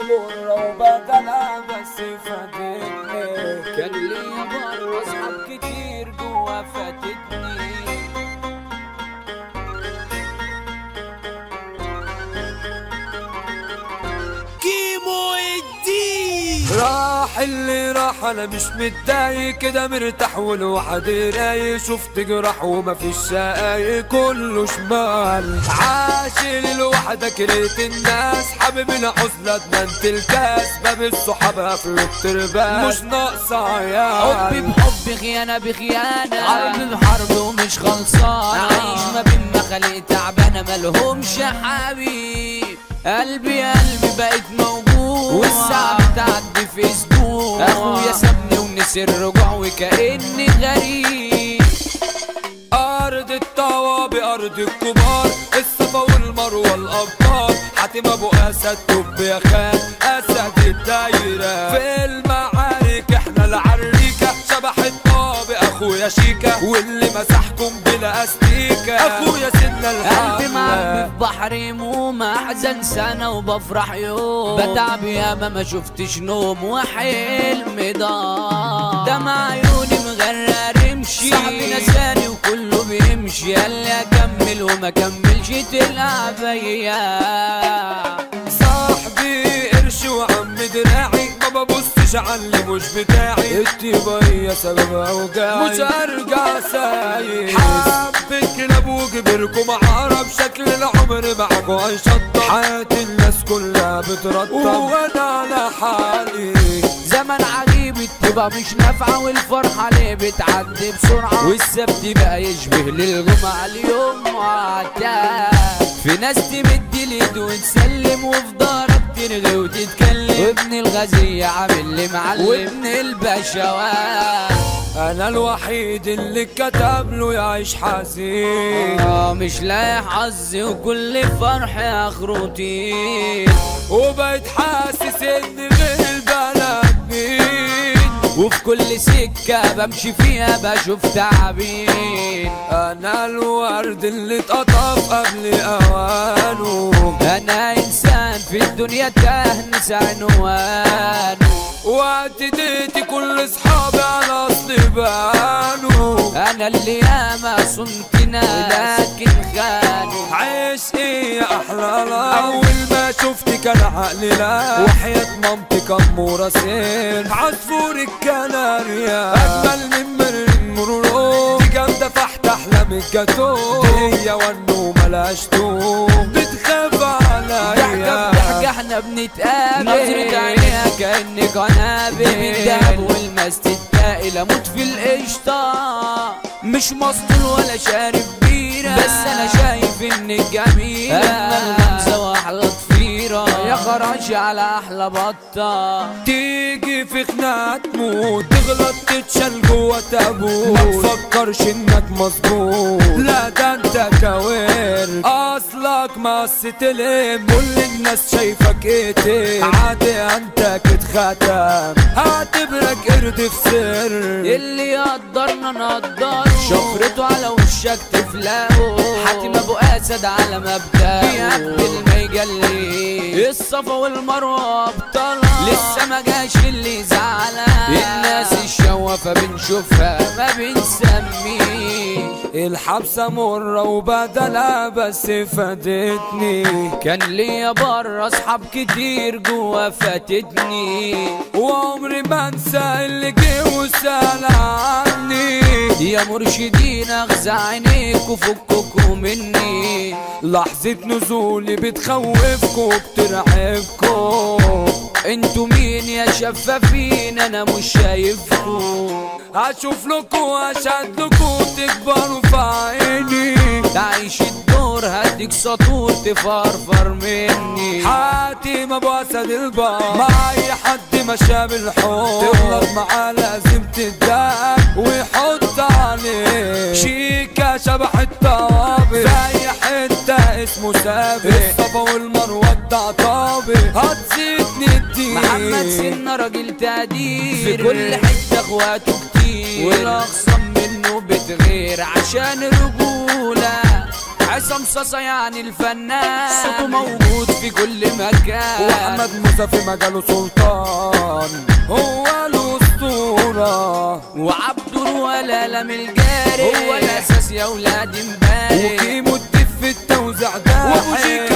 مرة وبدلها بس فاتتني كان ليا بره اصحاب كتير جوا فاتتني كيمو الدين راح اللي راح انا مش متضايق كده مرتاح والواحد رايق شفت جراح وما فيش شقايق كله شمال عاشل لوحدك كرهت الناس حابب العزلة ادمنت الكاس باب الصحاب قفلوا الترباس مش ناقصة حبي عيال بحب خيانة بخيانة حرب بحرب ومش خلصان عايش ما بين مخالق تعبانة ملهمش حبيب قلبي قلبي بقيت موجود والساعة بتعدي في اسبوع اخويا سابني ونسي الرجوع وكأني غريب أرض الطوابق أرض الكبار الصفا والمروة الأبطال حاتم أبو أسد طب يا خان أسد الدايرة في المعارك إحنا العريكة شبح الطابق أخويا شيكا واللي مسحكم بلا أستيكة أخويا سيدنا قلبي معبي الحمد في بحر يموم احزن سنة وبفرح يوم بتعب ياما ما شفتش نوم وحلم ضاع دمع عيوني مغرق رمشي صاحبي نساني وكله بيمشي قال لي اكمل وما كملش تلعب اياه صاحبي قرش وعم دراعي ما ببصش على اللي مش بتاعي التباية سبب اوجاعي مش هرجع سايق حبة كلاب وكبركم عرب شكل العمر معاكوا هيشطب حياة الناس كلها بترطب وانا على حالي زمن عجيب التبقى مش نافعة والفرحة ليه بتعدي بسرعة والسبت بقى يشبه للجمعة اليوم وعتاب في ناس تمد اليد وتسلم وفي دارك ترغي وتتكلم وابن الغزية عامل لي معلم وابن البشوات انا الوحيد اللي كتب له يعيش حزين آه مش لاقي حظي وكل فرح اخرتين وبقيت حاسس ان غير البلد مين وفي كل سكة بمشي فيها بشوف تعابين انا الورد اللي اتقطف قبل اوانه انا انسان في الدنيا تهنس عنوان وقت ديتي كل اصحابي على اصل بانوا انا اللي ياما صنت ناس ولكن خانوا عيش ايه يا احلى لا اول ما شفتك كان عقلي لا وحياة مامتي كان مراسين عصفور الكناريا اجمل من مرن مرورو دي جامدة فحت احلام الجاتو هي والنوم ملهاش توم بتخاف ضحكة عليا بضحكة احنا بنتقابل نظرة عينيها كأنك عنابل بالدهب والمست التائل اموت في القشطة مش مسطول ولا شارب بيرة بس انا شايف انك جميلة اجمل غمزة واحلى ضفيرة يا خراش على احلى بطة تيجي في خناقة تموت تغلط تتشال جوا تابوت ما تفكرش انك مظبوط لا ده انت كوير اصلك مقص تلم كل الناس شايفك ايه عادي انت ختم هعتبرك قرد في سر اللي يقدرنا نقدره شفرته على وشك تفلقه حاتم ابو اسد على مبدأه بيقتل ما يجلي الصفا والمروه ابطالها لسه ما جاش اللي زعلها الناس الشوافه بنشوفها ما بنسميه الحبسة مرة وبدلها بس فادتني كان ليا بره اصحاب كتير جوا فاتتني وعمري ما انسى اللي جه وسأل عني يا مرشدين اغزى عينيك وفككوا مني لحظة نزولي بتخوفكوا وبترعبكوا انتوا مين يا شفافين انا مش شايفكوا هشوف لكوا اشهد لكوا تكبروا في عيني تعيش الدور هديك سطور تفرفر مني حاتم ابو اسد البار مع اي حد مشى بالحب تغلط معاه لازم تدق ويحط عليه شيكا شبح الطوابق زي حته اسمه سابق الصفا والمروه الطعطابق هتزيدني الدين محمد سنة راجل تقدير في كل حتة اخواته كتير والاخصم منه بتغير عشان الرجولة عز عصام صاصا يعني الفنان صوته موجود في كل مكان واحمد موسى في مجاله سلطان هو الاسطوره وعبده ولا لم الجاري هو الاساس يا ولاد امبارح وكيمو الدف في التوزيع ده وابو شيكا